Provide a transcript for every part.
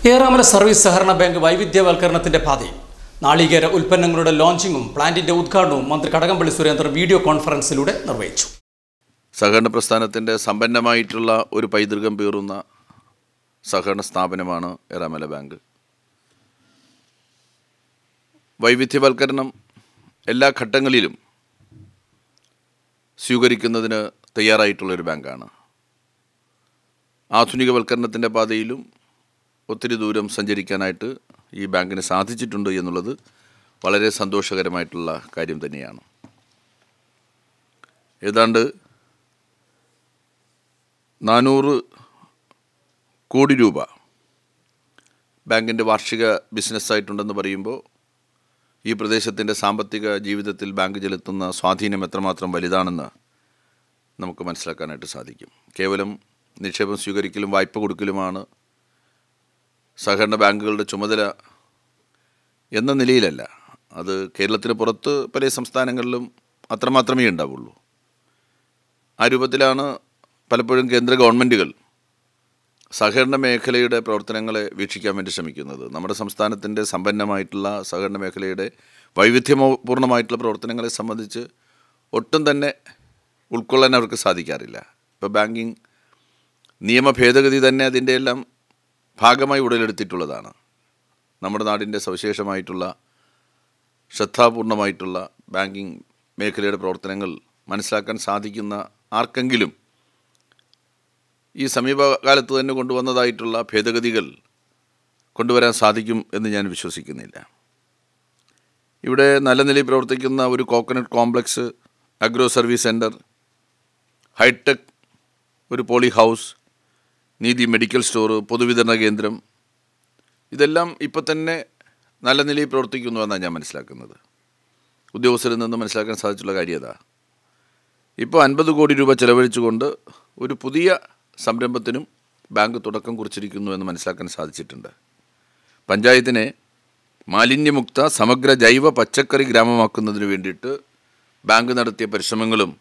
പേരാമല service സഹകരണ bank വൈവിധ്യവൽക്കരണത്തിന്റെ പാതയിൽ നാളികേര ഉൽപ്പന്നങ്ങളുടെ ലോഞ്ചിങ്ങും പ്ലാന്റിന്റെ ഉദ്ഘാടനവും മന്ത്രി കടകംപള്ളി സുരേന്ദ്രൻ വീഡിയോ കോൺഫറൻസിലൂടെ നിർവഹിച്ചു സഹകരണ പ്രസ്ഥാനത്തിൻ്റെ സമ്പന്നമായിട്ടുള്ള ഒരു പൈതൃകം പേറുന്ന സഹകരണ സ്ഥാപനമാണ് എറാമല ബാങ്ക് വൈവിധ്യവൽക്കരണം എല്ലാ ഘട്ടങ്ങളിലും സ്വീകരിക്കുന്നതിന് തയ്യാറായിട്ടുള്ളൊരു ബാങ്കാണ് ആധുനികവൽക്കരണത്തിൻ്റെ പാതയിലും ഒത്തിരി ദൂരം സഞ്ചരിക്കാനായിട്ട് ഈ ബാങ്കിന് സാധിച്ചിട്ടുണ്ട് എന്നുള്ളത് വളരെ സന്തോഷകരമായിട്ടുള്ള കാര്യം തന്നെയാണ് ഏതാണ്ട് നാനൂറ് കോടി രൂപ ബാങ്കിൻ്റെ വാർഷിക ബിസിനസ്സായിട്ടുണ്ടെന്ന് പറയുമ്പോൾ ഈ പ്രദേശത്തിൻ്റെ സാമ്പത്തിക ജീവിതത്തിൽ ബാങ്ക് ചെലുത്തുന്ന സ്വാധീനം എത്രമാത്രം വലുതാണെന്ന് നമുക്ക് മനസ്സിലാക്കാനായിട്ട് സാധിക്കും കേവലം നിക്ഷേപം സ്വീകരിക്കലും വായ്പ കൊടുക്കലുമാണ് സഹകരണ ബാങ്കുകളുടെ ചുമതല എന്ന നിലയിലല്ല അത് കേരളത്തിന് പുറത്ത് പല സംസ്ഥാനങ്ങളിലും അത്രമാത്രമേ ഉണ്ടാവുള്ളൂ ആ രൂപത്തിലാണ് പലപ്പോഴും കേന്ദ്ര ഗവൺമെൻറ്റുകൾ സഹകരണ മേഖലയുടെ പ്രവർത്തനങ്ങളെ വീക്ഷിക്കാൻ വേണ്ടി ശ്രമിക്കുന്നത് നമ്മുടെ സംസ്ഥാനത്തിൻ്റെ സമ്പന്നമായിട്ടുള്ള സഹകരണ മേഖലയുടെ വൈവിധ്യപൂർണ്ണമായിട്ടുള്ള പ്രവർത്തനങ്ങളെ സംബന്ധിച്ച് ഒട്ടും തന്നെ ഉൾക്കൊള്ളാൻ അവർക്ക് സാധിക്കാറില്ല ഇപ്പോൾ ബാങ്കിങ് നിയമ ഭേദഗതി തന്നെ അതിൻ്റെ എല്ലാം ഭാഗമായി ഉടലെടുത്തിട്ടുള്ളതാണ് നമ്മുടെ നാടിൻ്റെ സവിശേഷമായിട്ടുള്ള ശ്രദ്ധാപൂർണമായിട്ടുള്ള ബാങ്കിങ് മേഖലയുടെ പ്രവർത്തനങ്ങൾ മനസ്സിലാക്കാൻ സാധിക്കുന്ന ആർക്കെങ്കിലും ഈ സമീപകാലത്ത് തന്നെ കൊണ്ടുവന്നതായിട്ടുള്ള ഭേദഗതികൾ കൊണ്ടുവരാൻ സാധിക്കും എന്ന് ഞാൻ വിശ്വസിക്കുന്നില്ല ഇവിടെ നല്ല നിലയിൽ പ്രവർത്തിക്കുന്ന ഒരു coconut complex agro service centre hi tech ഒരു poly house Neethi medical store പൊതുവിതരണ കേന്ദ്രം ഇതെല്ലാം ഇപ്പം തന്നെ നല്ല നിലയിൽ പ്രവർത്തിക്കുന്നു എന്നാണ് ഞാൻ മനസ്സിലാക്കുന്നത് ഉദ്യോഗസ്ഥരിൽ നിന്ന് മനസ്സിലാക്കാൻ സാധിച്ചുള്ള കാര്യം അതാ ഇപ്പോൾ അൻപത് കോടി രൂപ ചെലവഴിച്ചുകൊണ്ട് ഒരു പുതിയ സംരംഭത്തിനും ബാങ്ക് തുടക്കം കുറിച്ചിരിക്കുന്നു എന്ന് മനസ്സിലാക്കാൻ സാധിച്ചിട്ടുണ്ട് പഞ്ചായത്തിനെ മാലിന്യമുക്ത സമഗ്ര ജൈവ പച്ചക്കറി ഗ്രാമമാക്കുന്നതിന് വേണ്ടിയിട്ട് ബാങ്ക് നടത്തിയ പരിശ്രമങ്ങളും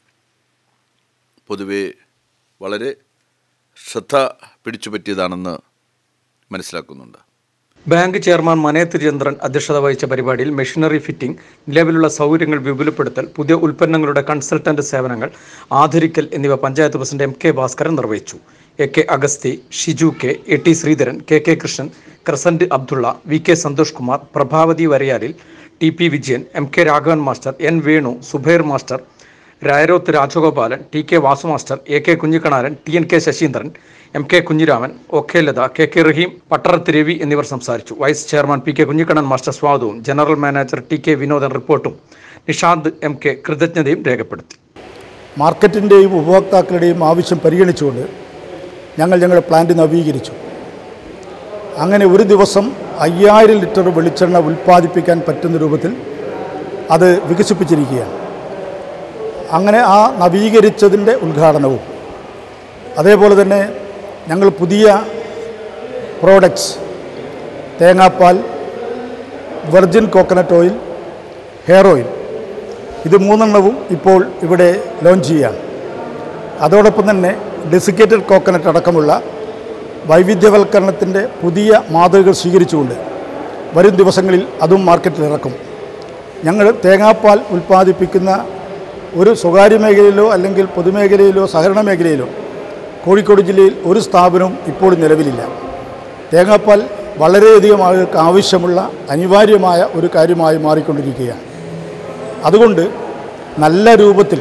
പൊതുവെ വളരെ ശ്രദ്ധ പിടിച്ചുപറ്റിയതാണെന്ന് മനസ്സിലാക്കുന്നുണ്ട് ബാങ്ക് ചെയർമാൻ മനേത്ത് ചന്ദ്രൻ അധ്യക്ഷത വഹിച്ച പരിപാടിയിൽ മെഷീനറി ഫിറ്റിംഗ് നിലവിലുള്ള സൗകര്യങ്ങൾ വിപുലപ്പെടുത്തൽ പുതിയ ഉൽപ്പന്നങ്ങളുടെ കൺസൾട്ടന്റ് സേവനങ്ങൾ ആധുരിക്കൽ എന്നിവ panchayat president M K Bhaskaran നിർവഹിച്ചു A K Agasthi Shiju K A T Sreedharan K K Krishnan Crescent Abdulla V K Santhosh Kumar Prabhavathi Varayalil T P Vijayan M K Raghavan master N Venu Zubair master Rayaroth Rajagopalan T K Vasu master A K Kunhikkanaran T N K Sasheendran M K Kunhiraman O K Latha K K Rahim Pattarath Ravi എന്നിവർ സംസാരിച്ചു vice chairman P K Kunhikannan master സ്വാഗതവും general manager T K Vinodan റിപ്പോർട്ടും Nishanth M K കൃതജ്ഞതയും രേഖപ്പെടുത്തി മാർക്കറ്റിൻ്റെയും ഉപഭോക്താക്കളുടെയും ആവശ്യം പരിഗണിച്ചുകൊണ്ട് ഞങ്ങൾ ഞങ്ങളുടെ പ്ലാന്റ് നവീകരിച്ചു അങ്ങനെ ഒരു ദിവസം അയ്യായിരം ലിറ്റർ വെളിച്ചെണ്ണ ഉൽപ്പാദിപ്പിക്കാൻ പറ്റുന്ന രൂപത്തിൽ അത് വികസിപ്പിച്ചിരിക്കുകയാണ് അങ്ങനെ ആ നവീകരിച്ചതിൻ്റെ ഉദ്ഘാടനവും അതേപോലെ തന്നെ ഞങ്ങൾ പുതിയ പ്രോഡക്ട്സ് തേങ്ങാപ്പാൽ virgin coconut oil hair oil ഇത് മൂന്നെണ്ണവും ഇപ്പോൾ ഇവിടെ ലോഞ്ച് ചെയ്യുകയാണ് അതോടൊപ്പം തന്നെ ഡെസിക്കേറ്റഡ് കോക്കനട്ട് അടക്കമുള്ള വൈവിധ്യവൽക്കരണത്തിൻ്റെ പുതിയ മാതൃകകൾ സ്വീകരിച്ചുകൊണ്ട് വരും ദിവസങ്ങളിൽ അതും മാർക്കറ്റിൽ ഇറക്കും ഞങ്ങൾ തേങ്ങാപ്പാൽ ഉൽപ്പാദിപ്പിക്കുന്ന ഒരു സ്വകാര്യ മേഖലയിലോ അല്ലെങ്കിൽ പൊതുമേഖലയിലോ സഹകരണ മേഖലയിലോ കോഴിക്കോട് ജില്ലയിൽ ഒരു സ്ഥാപനവും ഇപ്പോൾ നിലവിലില്ല തേങ്ങാപ്പാൽ വളരെയധികം ആളുകൾക്ക് ആവശ്യമുള്ള അനിവാര്യമായ ഒരു കാര്യമായി മാറിക്കൊണ്ടിരിക്കുകയാണ് അതുകൊണ്ട് നല്ല രൂപത്തിൽ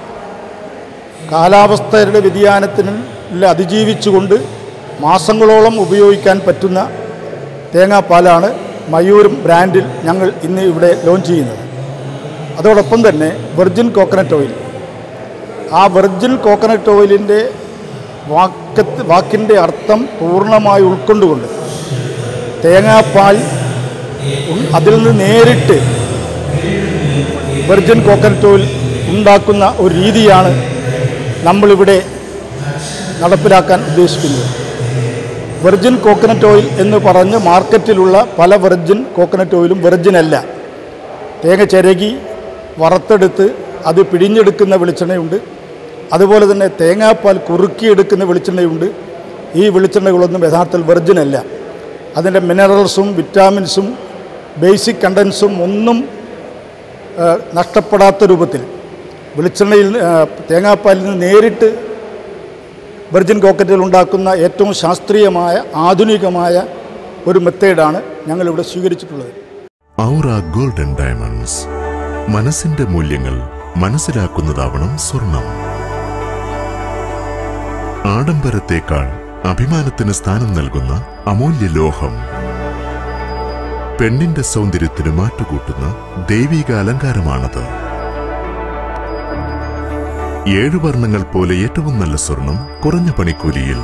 കാലാവസ്ഥയുടെ വ്യതിയാനത്തിന് അതിജീവിച്ചുകൊണ്ട് മാസങ്ങളോളം ഉപയോഗിക്കാൻ പറ്റുന്ന തേങ്ങാപ്പാലാണ് മയൂരം ബ്രാൻഡിൽ ഞങ്ങൾ ഇന്ന് ഇവിടെ ലോഞ്ച് ചെയ്യുന്നത് അതോടൊപ്പം തന്നെ വെർജിൻ കോക്കനട്ട് ഓയിൽ ആ വെർജിൻ കോക്കനട്ട് ഓയിലിൻ്റെ വാക്കത്ത് വാക്കിൻ്റെ അർത്ഥം പൂർണ്ണമായി ഉൾക്കൊണ്ടുകൊണ്ട് തേങ്ങാപ്പാൽ ഉം- അതിൽ നിന്ന് നേരിട്ട് വെർജിൻ കോക്കനട്ട് ഓയിൽ ഉണ്ടാക്കുന്ന ഒരു രീതിയാണ് നമ്മളിവിടെ നടപ്പിലാക്കാൻ ഉദ്ദേശിക്കുന്നത് വെർജിൻ കോക്കനട്ട് ഓയിൽ എന്ന് പറഞ്ഞ് മാർക്കറ്റിലുള്ള പല വെർജിൻ കോക്കനട്ട് ഓയിലും വെർജിൻ അല്ല തേങ്ങ ചിരകി വറുത്തെടുത്ത് അത് പിഴിഞ്ഞെടുക്കുന്ന വെളിച്ചെണ്ണയുണ്ട് അതുപോലെ തന്നെ തേങ്ങാപ്പാൽ കുറുക്കിയെടുക്കുന്ന വെളിച്ചെണ്ണയുണ്ട് ഈ വെളിച്ചെണ്ണകളൊന്നും യഥാർത്ഥത്തിൽ വെർജിൻ അല്ല അതിൻ്റെ മിനറൽസും വിറ്റാമിൻസും ബേസിക് കണ്ടൻസും ഒന്നും ആ, നഷ്ടപ്പെടാത്ത രൂപത്തിൽ വെളിച്ചെണ്ണയിൽ ആ, തേങ്ങാപ്പാലിൽ നിന്ന് നേരിട്ട് വെർജിൻ കോക്കറ്റിൽ ഉണ്ടാക്കുന്ന ഏറ്റവും ശാസ്ത്രീയമായ ആധുനികമായ ഒരു മെത്തേഡാണ് ഞങ്ങളിവിടെ സ്വീകരിച്ചിട്ടുള്ളത് ഔറ ഗോൾഡൻ ഡയമണ്ട്സ് മനസ്സിന്റെ മൂല്യങ്ങൾ മനസ്സിലാക്കുന്നതാവണം സ്വർണം ആഡംബരത്തേക്കാൾ അഭിമാനത്തിന് സ്ഥാനം നൽകുന്ന അമൂല്യ ലോഹം പെണ്ണിന്റെ സൗന്ദര്യത്തിന് മാറ്റുകൂട്ടുന്ന ദൈവിക അലങ്കാരമാണത് ഏഴു വർണ്ണങ്ങൾ പോലെ ഏറ്റവും നല്ല സ്വർണം കുറഞ്ഞ പണിക്കൂലിയിൽ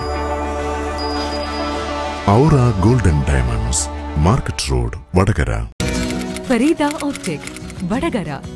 Aura Golden Diamonds market road Vadakara Fareeda Optic Vadakara